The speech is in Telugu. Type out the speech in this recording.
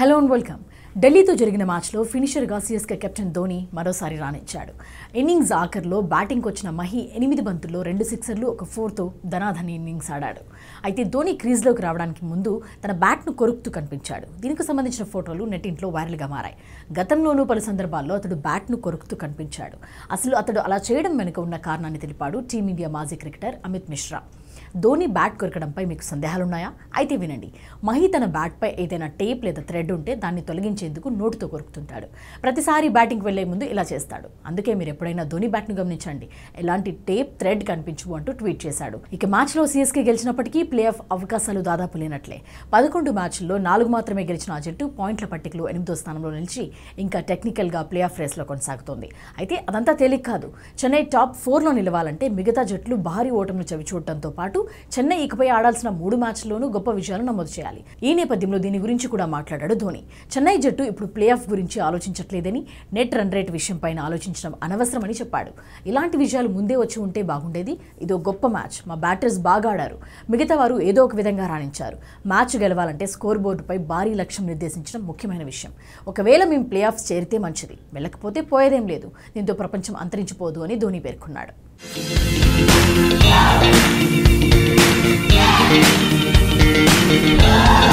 హలో అండ్ వెల్కమ్ ఢిల్లీతో జరిగిన మ్యాచ్లో ఫినిషర్గా సిఎస్కే కెప్టెన్ ధోని మరోసారి రాణించాడు ఇన్నింగ్స్ ఆఖర్లో బ్యాటింగ్ వచ్చిన మహి ఎనిమిది బంతుల్లో రెండు సిక్సర్లు ఒక ఫోర్తో ధనాధని ఇన్నింగ్స్ ఆడాడు అయితే ధోని క్రీజ్లోకి రావడానికి ముందు తన బ్యాట్ను కొరుకుతూ కనిపించాడు దీనికి సంబంధించిన ఫోటోలు నెట్టింట్లో వైరల్గా మారాయి గతంలోనూ పలు సందర్భాల్లో అతడు బ్యాట్ను కొరుకుతూ కనిపించాడు అసలు అతడు అలా చేయడం వెనుక ఉన్న కారణాన్ని తెలిపాడు టీమిండియా మాజీ క్రికెటర్ అమిత్ మిశ్రా ధోని బ్యాట్ కొరకడంపై మీకు సందేహాలున్నాయా అయితే వినండి మహి తన బ్యాట్పై ఏదైనా టేప్ లేదా థ్రెడ్ ఉంటే దాన్ని తొలగించేందుకు నోటుతో కొరుకుతుంటాడు ప్రతిసారి బ్యాటింగ్ వెళ్లే ముందు ఇలా చేస్తాడు అందుకే మీరు ఎప్పుడైనా ధోని బ్యాట్ను గమనించండి ఎలాంటి టేప్ థ్రెడ్ కనిపించవు అంటూ ట్వీట్ చేశాడు ఇక మ్యాచ్లో సీఎస్కే గెలిచినప్పటికీ ప్లే ఆఫ్ అవకాశాలు దాదాపు లేనట్లే పదకొండు మ్యాచ్ల్లో నాలుగు మాత్రమే గెలిచిన ఆ జట్టు పాయింట్ల పట్టికలో ఎనిమిదో స్థానంలో నిలిచి ఇంకా టెక్నికల్గా ప్లే ఆఫ్ రేస్లో కొనసాగుతోంది అయితే అదంతా తేలిక కాదు చెన్నై టాప్ ఫోర్లో నిలవాలంటే మిగతా జట్లు భారీ ఓటమిని చవిచూడటంతో పాటు చెన్నై ఇకపై ఆడాల్సిన మూడు మ్యాచ్ల్లోనూ గొప్ప విజయాలు నమోదు చేయాలి ఈ నేపథ్యంలో దీని గురించి కూడా మాట్లాడాడు ధోని చెన్నై జట్టు ఇప్పుడు ప్లే ఆఫ్ గురించి ఆలోచించట్లేదని నెట్ రన్ రేట్ విషయంపైన ఆలోచించడం అనవసరమని చెప్పాడు ఇలాంటి విజయాలు ముందే వచ్చి ఉంటే బాగుండేది ఇదో గొప్ప మ్యాచ్ మా బ్యాటర్స్ బాగా ఆడారు మిగతా వారు ఏదో ఒక విధంగా రాణించారు మ్యాచ్ గెలవాలంటే స్కోర్ బోర్డుపై భారీ లక్ష్యం నిర్దేశించడం ముఖ్యమైన విషయం ఒకవేళ మేము ప్లే ఆఫ్స్ చేరితే మంచిది వెళ్ళకపోతే పోయేదేం లేదు దీంతో ప్రపంచం అంతరించిపోదు అని ధోని పేర్కొన్నాడు Yeah.